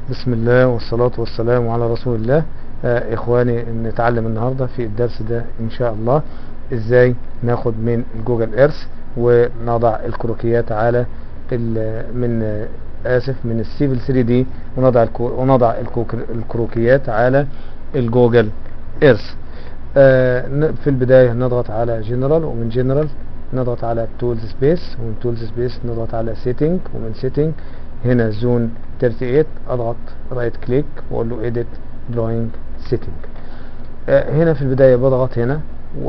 بسم الله والصلاة والسلام على رسول الله آه إخواني نتعلم النهاردة في الدرس ده إن شاء الله إزاي ناخد من الجوجل إيرث ونضع الكروكيات على ال- من آه، آسف من السيفل 3 دي ونضع الكو- ونضع الكوك- الكروكيات على الجوجل إيرث آه، ن- في البداية نضغط على جنرال ومن جنرال نضغط على تولز سبيس ومن تولز سبيس نضغط على سيتنج ومن سيتنج هنا زون 38 اضغط رايت كليك واقول له edit drawing setting آه، هنا في البداية بضغط هنا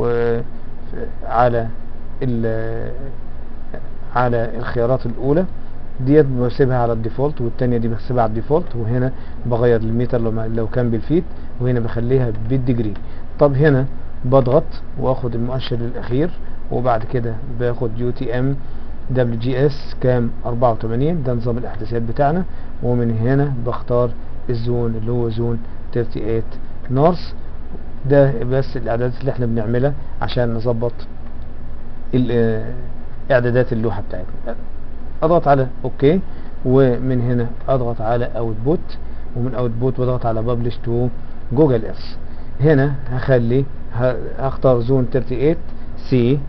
وعلى ال على الخيارات الأولى ديت بسيبها على الديفولت والتانية دي بسيبها على الديفولت وهنا بغير الميتر لو, ما- لو كان بالفيت وهنا بخليها بالديجري طب هنا بضغط واخد المؤشر الأخير وبعد كده باخد يو تي ام دبليو جي اس كام 84 ده نظام الاحداثيات بتاعنا ومن هنا بختار الزون اللي هو زون 38 نورث ده بس الاعدادات اللي احنا بنعملها عشان نظبط ال- آه، اعدادات اللوحه بتاعتنا اضغط على اوكي ومن هنا اضغط على اوتبوت ومن اوتبوت بضغط على ببلش تو جوجل ايرث هنا هخلي ه- هختار زون 38 سي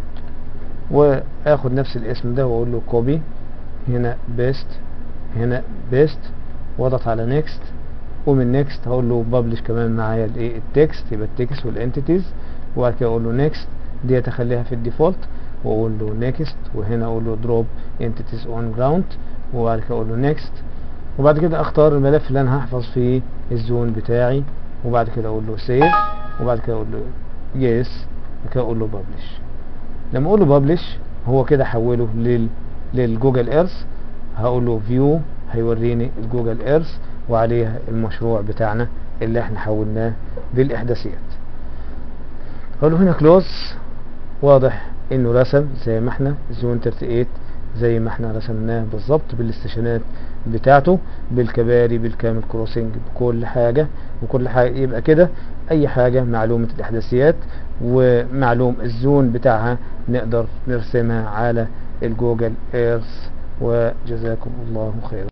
واخد نفس الاسم ده واقول له كوبي هنا بيست هنا بيست واضغط على نيكست ومن نيكست هقول له ببلش كمان معايا الايه التكست يبقى التكست والانتيتيز وبعد كده اقول له نيكست دي اخليها في الديفولت واقول له نيكست وهنا اقول له دروب انتيتيز اون جراوند وبعد كده اقول له نيكست وبعد كده اختار الملف اللي انا هحفظ فيه الزون بتاعي وبعد كده اقول له سيف وبعد كده اقول له يس وبعد كده اقول له ببلش لما اقول له ببلش هو كده حوله لل للجوجل ايرث هقول له فيو هيوريني الجوجل ايرث وعليها المشروع بتاعنا اللي احنا حولناه بالاحداثيات هقول له هنا كلوز واضح انه رسم زي ما احنا زون 38 زي ما احنا رسمناه بالظبط بالاستشانات بتاعته بالكباري بالكامل كروسنج بكل حاجة وكل حاجة يبقى كده اي حاجة معلومة الاحداثيات ومعلوم الزون بتاعها نقدر نرسمها على الجوجل ايرث وجزاكم الله خيرا